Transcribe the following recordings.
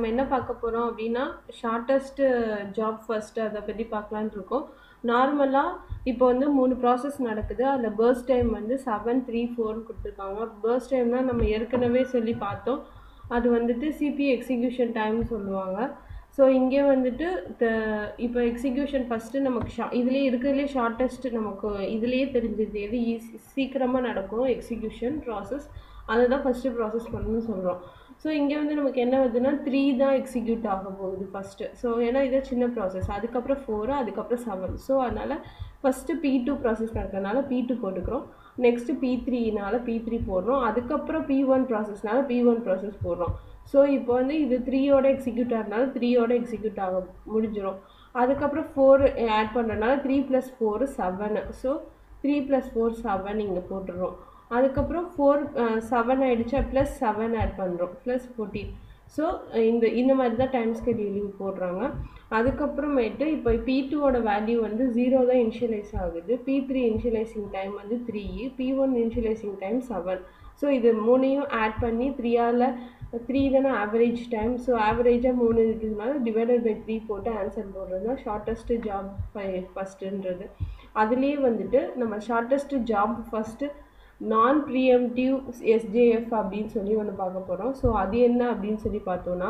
நம்ம என்ன பார்க்க போகிறோம் அப்படின்னா ஷார்ட்டஸ்ட் ஜாப் ஃபர்ஸ்ட் அதை பற்றி பார்க்கலான்னு இருக்கோம் நார்மலாக இப்போ வந்து மூணு ப்ராசஸ் நடக்குது அதில் பர்ஸ்ட் டைம் வந்து செவன் த்ரீ ஃபோர்னு கொடுத்துருக்காங்க பர்ஸ்ட் டைம்னா நம்ம ஏற்கனவே சொல்லி பார்த்தோம் அது வந்துட்டு சிபி எக்ஸிக்யூஷன் டைம்னு சொல்லுவாங்க ஸோ இங்கே வந்துட்டு த இப்போ எக்ஸிக்யூஷன் ஃபஸ்ட்டு நமக்கு ஷா இதுலேயே இருக்கிறதுலே ஷார்ட்டஸ்ட் நமக்கு இதுலேயே தெரிஞ்சது எது ஈஸி சீக்கிரமாக நடக்கும் எக்ஸிக்யூஷன் ப்ராசஸ் அதை தான் ஃபஸ்ட்டு ப்ராசஸ் பண்ணணும்னு சொல்கிறோம் ஸோ இங்கே வந்து நமக்கு என்ன வருதுன்னா த்ரீ தான் எக்ஸிக்யூட் ஆக போகுது ஃபஸ்ட்டு ஸோ ஏன்னா இது சின்ன ப்ராசஸ் அதுக்கப்புறம் ஃபோரு அதுக்கப்புறம் செவன் ஸோ அதனால் ஃபஸ்ட்டு பி டூ ப்ராசஸ் நடக்கிறதுனால பி டூ போட்டுக்கிறோம் நெக்ஸ்ட்டு பி த்ரீனால பி த்ரீ போடுறோம் அதுக்கப்புறம் பி ஒன் ப்ராசஸ்னால பி ஒன் ப்ராசஸ் போடுறோம் ஸோ இப்போ வந்து இது த்ரீயோட எக்ஸிக்யூட் ஆகிறதுனால த்ரீயோட எக்ஸிக்யூட் ஆக முடிஞ்சிடும் அதுக்கப்புறம் ஃபோர் ஆட் பண்ணுறதுனால three plus four seven so three plus four seven இங்கே போட்டுடுறோம் அதுக்கப்புறம் ஃபோர் செவன் ஆகிடுச்சா ப்ளஸ் செவன் ஆட் பண்ணுறோம் ப்ளஸ் ஃபோர்டீன் ஸோ இந்த இந்த மாதிரி தான் டைம் ஸ்கெடியூலிங் போடுறாங்க அதுக்கப்புறமேட்டு இப்போ பி டூவோட வேல்யூ வந்து ஜீரோ தான் இனிஷியலைஸ் ஆகுது பி த்ரீ இனிஷியலைசிங் டைம் வந்து three P one initializing time seven so இது மூணையும் ஆட் பண்ணி த்ரீயால் த்ரீ தானே ஆவரேஜ் டைம் ஸோ ஆவரேஜாக மூணு இருக்கிறதுனால டிவைடட் பை த்ரீ போட்டு ஆன்சர் போடுறது தான் ஷார்ட்டஸ்ட்டு ஜாப் ஃபஸ்ட்டுன்றது அதுலேயே வந்துட்டு நம்ம shortest job first non preemptive SJF அப்படின்னு சொல்லி ஒன்று பார்க்க போகிறோம் ஸோ அது என்ன அப்படின்னு சொல்லி பார்த்தோன்னா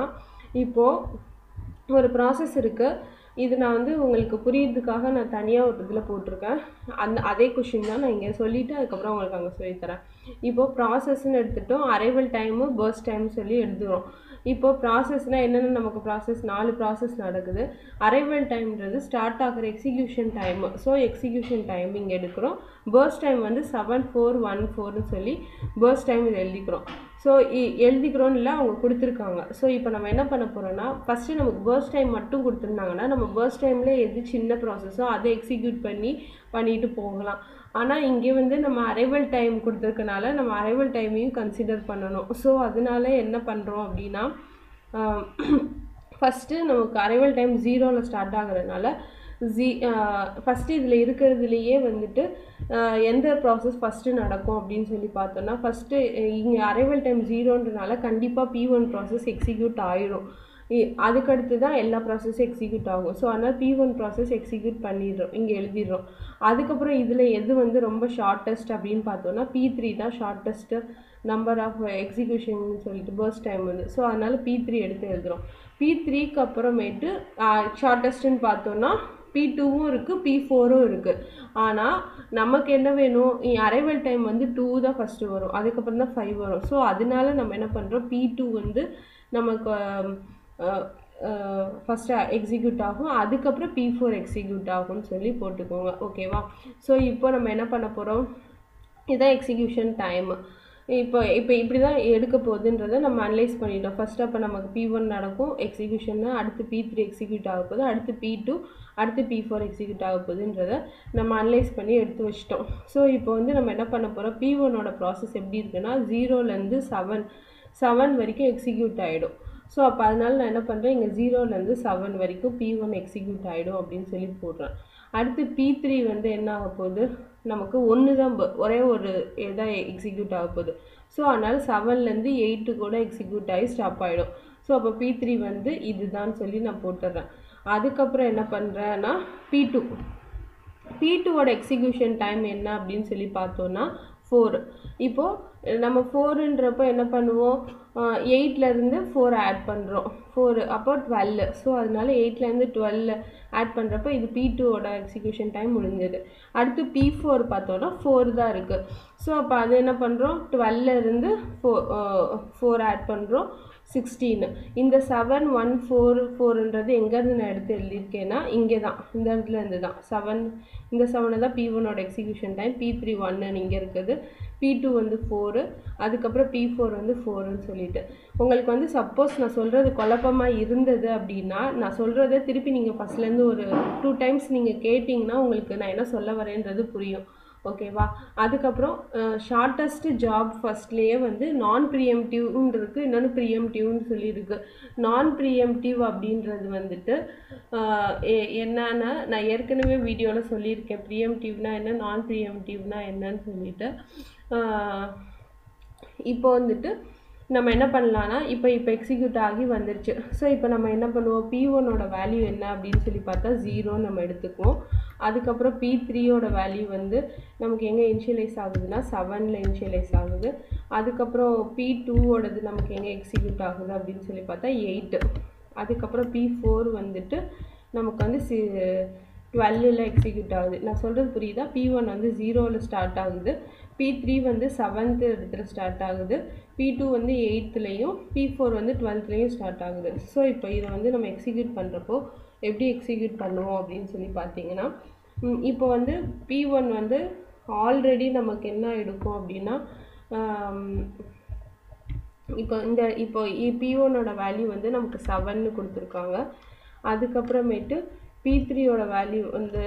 இப்போது ஒரு ப்ராசஸ் இருக்குது இது நான் வந்து உங்களுக்கு புரியறதுக்காக நான் தனியாக ஒரு இதில் போட்டிருக்கேன் அந்த அதே கொஷின் தான் நான் இங்கே சொல்லிவிட்டு அதுக்கப்புறம் உங்களுக்கு அங்கே சொல்லித்தரேன் இப்போது ப்ராசஸ்ன்னு எடுத்துட்டோம் அரைவல் டைமு பர்ஸ்ட் டைம் சொல்லி எடுத்துக்கிறோம் இப்போ ப்ராசஸ்னால் என்னென்ன நமக்கு ப்ராசஸ் நாலு ப்ராசஸ் நடக்குது அரைவல் டைம்ன்றது ஸ்டார்ட் ஆகிற execution time so execution timing எடுக்கிறோம் பர்ஸ்ட் டைம் வந்து செவன் ஃபோர் ஒன் ஃபோர்னு சொல்லி பர்ஸ்ட் டைம் இது எழுதிக்கிறோம் ஸோ எழுதிக்கிறோன்னு இல்லை அவங்க கொடுத்துருக்காங்க ஸோ இப்போ நம்ம என்ன பண்ண போகிறோம்னா ஃபஸ்ட்டு நமக்கு பர்ஸ்ட் டைம் மட்டும் கொடுத்துருந்தாங்கன்னா நம்ம பர்ஸ்ட் டைமில் எது சின்ன ப்ராசஸோ அதை எக்ஸிக்யூட் பண்ணி பண்ணிட்டு போகலாம் ஆனால் இங்கே வந்து நம்ம அரைவல் டைம் கொடுத்துருக்கனால நம்ம அரைவல் டைமையும் கன்சிடர் பண்ணணும் ஸோ அதனால என்ன பண்ணுறோம் அப்படின்னா ஃபஸ்ட்டு நமக்கு அரைவல் டைம் ஜீரோவில் ஸ்டார்ட் ஆகுறதுனால ஜீ ஃபஸ்ட்டு இதில் இருக்கிறதுலையே வந்துட்டு எந்த ப்ராசஸ் ஃபஸ்ட்டு நடக்கும் அப்படின்னு சொல்லி பார்த்தோன்னா ஃபஸ்ட்டு இங்கே அரைவல் டைம் ஜீரோன்றனால கண்டிப்பாக பி ஒன் ப்ராசஸ் எக்ஸிக்யூட் ஆயிடும் அதுக்கடுத்து தான் எல்லா ப்ராசஸும் எக்ஸிக்யூட் ஆகும் ஸோ அதனால் பி ஒன் ப்ராசஸ் எக்ஸிக்யூட் பண்ணிடுறோம் இங்கே எழுதிடுறோம் அதுக்கப்புறம் இதில் எது வந்து ரொம்ப ஷார்ட்டஸ்ட் அப்படின்னு பார்த்தோன்னா பி த்ரீ தான் ஷார்ட்டஸ்ட்டு நம்பர் ஆஃப் எக்ஸிக்யூஷன் சொல்லிட்டு பர்ஸ்ட் டைம் வந்து ஸோ அதனால் பி த்ரீ எடுத்து எழுதுகிறோம் பி த்ரீக்கு அப்புறமேட்டு ஷார்ட்டஸ்ட்டுன்னு பார்த்தோன்னா பி டூவும் இருக்குது பி ஃபோரும் இருக்குது ஆனால் நமக்கு என்ன வேணும் அரைவல் டைம் வந்து டூ தான் ஃபஸ்ட்டு வரும் அதுக்கப்புறம் தான் ஃபைவ் வரும் ஸோ அதனால நம்ம என்ன பண்ணுறோம் பி டூ வந்து நமக்கு ஃபஸ்ட்டு எக்ஸிக்யூட் ஆகும் அதுக்கப்புறம் பி ஃபோர் எக்ஸிக்யூட் ஆகும்னு சொல்லி போட்டுக்கோங்க ஓகேவா ஸோ இப்போ நம்ம என்ன பண்ண போகிறோம் இதுதான் எக்ஸிக்யூஷன் டைமு இப்போ இப்போ இப்படி தான் எடுக்க போகுதுன்றதை நம்ம அனலைஸ் பண்ணிட்டோம் ஃபஸ்ட் அப்போ நமக்கு பி ஒன் நடக்கும் எக்ஸிக்யூஷன்னு அடுத்து பி த்ரீ எக்ஸிக்யூட் ஆக போகுது அடுத்து பி டூ அடுத்து பி ஃபோர் எக்ஸிக்யூட் ஆக போகுதுன்றதை நம்ம அனலைஸ் பண்ணி எடுத்து வச்சிட்டோம் ஸோ இப்போ வந்து நம்ம என்ன பண்ண போகிறோம் பி ஒன்னோட ப்ராசஸ் எப்படி இருக்குன்னா ஜீரோலேருந்து செவன் செவன் வரைக்கும் எக்ஸிக்யூட் ஆகிடும் ஸோ அப்போ அதனால நான் என்ன பண்ணுறேன் இங்கே ஜீரோலேருந்து செவன் வரைக்கும் பி ஒன் எக்ஸிக்யூட் ஆகிடும் அப்படின்னு சொல்லி போடுறேன் அடுத்து பி த்ரீ வந்து என்ன ஆக போகுது நமக்கு ஒன்று தான் ஒரே ஒரு இதாக எக்ஸிக்யூட் ஆக போகுது ஸோ அதனால் செவன்லேருந்து எயிட்டு கூட எக்ஸிக்யூட் ஆகி ஸ்டாப் ஆகிடும் ஸோ அப்போ பி த்ரீ வந்து இதுதான் சொல்லி நான் போட்டுடுறேன் அதுக்கப்புறம் என்ன பண்ணுறேன்னா பி டூ பி டூவோட எக்ஸிக்யூஷன் டைம் என்ன அப்படின்னு சொல்லி பார்த்தோன்னா ஃபோர் இப்போது நம்ம ஃபோருன்றப்போ என்ன பண்ணுவோம் எயிட்லேருந்து ஃபோர் ஆட் பண்ணுறோம் ஃபோரு அப்போ டுவெல் ஸோ அதனால எயிட்லேருந்து டுவெல் ஆட் பண்ணுறப்போ இது பி டூவோட எக்ஸிக்யூஷன் டைம் முடிஞ்சது அடுத்து பி ஃபோர் பார்த்தோன்னா ஃபோர் தான் இருக்குது ஸோ அப்போ அது என்ன பண்ணுறோம் டுவெல்லேருந்து ஃபோர் ஃபோர் ஆட் பண்ணுறோம் சிக்ஸ்டீனு இந்த செவன் ஒன் ஃபோர் ஃபோருன்றது எங்கேருந்து நான் எடுத்து எழுதியிருக்கேன்னா இங்கே தான் இந்த இடத்துல இருந்து தான் செவன் இந்த செவனை தான் பி ஒனோட எக்ஸிக்யூஷன் டைம் பி த்ரீ ஒன்னு இங்கே இருக்குது பி டூ வந்து ஃபோரு அதுக்கப்புறம் பி ஃபோர் வந்து ஃபோருன்னு சொல்லிட்டு உங்களுக்கு வந்து சப்போஸ் நான் சொல்கிறது குழப்பமாக இருந்தது அப்படின்னா நான் சொல்கிறத திருப்பி நீங்கள் ஃபஸ்ட்லேருந்து ஒரு டூ டைம்ஸ் நீங்கள் கேட்டிங்கன்னா உங்களுக்கு நான் என்ன சொல்ல வரேன்றது புரியும் ஓகேவா அதுக்கப்புறம் ஷார்ட்டஸ்ட் ஜாப் ஃபஸ்ட்லேயே வந்து நான் ப்ரீஎம்டிவ்னு இருக்குது இன்னொன்று ப்ரீஎம்டிவ்னு சொல்லியிருக்கு நான் ப்ரீஎம்டிவ் அப்படின்றது வந்துட்டு என்னன்னா நான் ஏற்கனவே வீடியோவில் சொல்லியிருக்கேன் ப்ரீஎம்டிவ்னா என்ன நான் ப்ரீஎம்டிவ்னா என்னன்னு சொல்லிட்டு இப்போ வந்துட்டு நம்ம என்ன பண்ணலான்னா இப்போ இப்போ எக்ஸிக்யூட் ஆகி வந்துருச்சு ஸோ இப்போ நம்ம என்ன பண்ணுவோம் பி ஒன்னோட வேல்யூ என்ன அப்படின்னு சொல்லி பார்த்தா ஜீரோன்னு நம்ம எடுத்துக்குவோம் அதுக்கப்புறம் பி த்ரீயோட வேல்யூ வந்து நமக்கு எங்கே இனிஷியலைஸ் ஆகுதுன்னா செவனில் இனிஷியலைஸ் ஆகுது அதுக்கப்புறம் பி டூவோடது நமக்கு எங்கே எக்ஸிக்யூட் ஆகுது அப்படின்னு சொல்லி பார்த்தா எயிட்டு அதுக்கப்புறம் பி ஃபோர் வந்துட்டு நமக்கு வந்து சி டுவெல்லில் எக்ஸிக்யூட் ஆகுது நான் சொல்கிறது புரியுதா பி ஒன் வந்து ஜீரோவில் ஸ்டார்ட் ஆகுது பி த்ரீ வந்து செவன்த்து இடத்துல ஸ்டார்ட் ஆகுது பி டூ வந்து எயித்துலேயும் பி ஃபோர் வந்து டுவெல்த்லேயும் ஸ்டார்ட் ஆகுது ஸோ இப்போ இதை வந்து நம்ம எக்ஸிக்யூட் பண்ணுறப்போ எப்படி எக்ஸிக்யூட் பண்ணுவோம் அப்படின்னு சொல்லி பார்த்தீங்கன்னா ம், இப்போ வந்து பி ஒன் வந்து ஆல்ரெடி நமக்கு என்ன எடுக்கும் அப்படின்னா ஆம், இப்போ இந்த இப்போ பி ஒன்னோட வேல்யூ வந்து நமக்கு செவன்னு கொடுத்துருக்காங்க அதுக்கப்புறமேட்டு பி த்ரீயோட வேல்யூ வந்து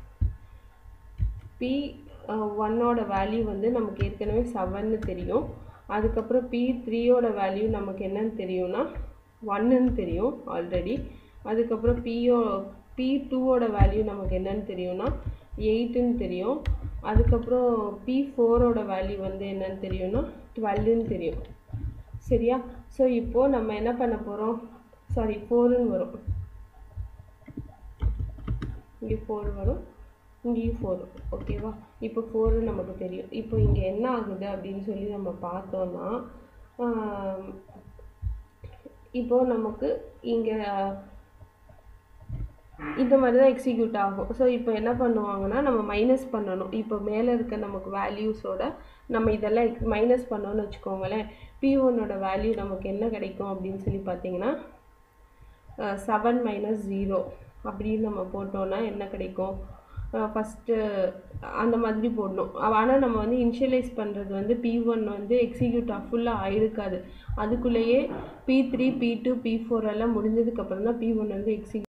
பி ஒன்னோட வேல்யூ வந்து நமக்கு ஏற்கனவே செவன்னு தெரியும் அதுக்கப்புறம் பி த்ரீயோட வேல்யூ நமக்கு என்னன்னு தெரியும்னா ஒன்னுன்னு தெரியும் ஆல்ரெடி அதுக்கப்புறம் பிஓ பி டூவோட வேல்யூ நமக்கு என்னன்னு தெரியும்னா எயிட்டுன்னு தெரியும் அதுக்கப்புறம் பி ஃபோரோட வேல்யூ வந்து என்னன்னு தெரியும்னா டுவெல்லுன்னு தெரியும் சரியா ஸோ இப்போது நம்ம என்ன பண்ண போகிறோம் சாரி ஃபோருன்னு வரும் இங்கே ஃபோர் வரும் இங்கேயும் ஃபோர் ஓகேவா இப்போ ஃபோரு நமக்கு தெரியும் இப்போ இங்கே என்ன ஆகுது அப்படின்னு சொல்லி நம்ம பார்த்தோன்னா ஆம், இப்போ நமக்கு இங்கே இந்த மாதிரி தான் எக்ஸிக்யூட் ஆகும் ஸோ இப்போ என்ன பண்ணுவாங்கன்னா நம்ம மைனஸ் பண்ணணும் இப்போ மேலே இருக்க நமக்கு வேல்யூஸோட நம்ம இதெல்லாம் மைனஸ் பண்ணோன்னு வச்சுக்கோங்களேன் பி ஒன்னோட வேல்யூ நமக்கு என்ன கிடைக்கும் அப்படின்னு சொல்லி பார்த்தீங்கன்னா செவன் மைனஸ் ஜீரோ அப்படின்னு நம்ம போட்டோன்னா என்ன கிடைக்கும் ஃபஸ்ட்டு அந்த மாதிரி போடணும் ஆனால் நம்ம வந்து இனிஷியலைஸ் பண்ணுறது வந்து பி ஒன் வந்து எக்ஸிக்யூட் ஃபுல்லாக ஆயிருக்காது அதுக்குள்ளேயே P three P two P four எல்லாம் முடிஞ்சதுக்கப்புறம் தான் பி ஒன் வந்து எக்ஸிக்யூட்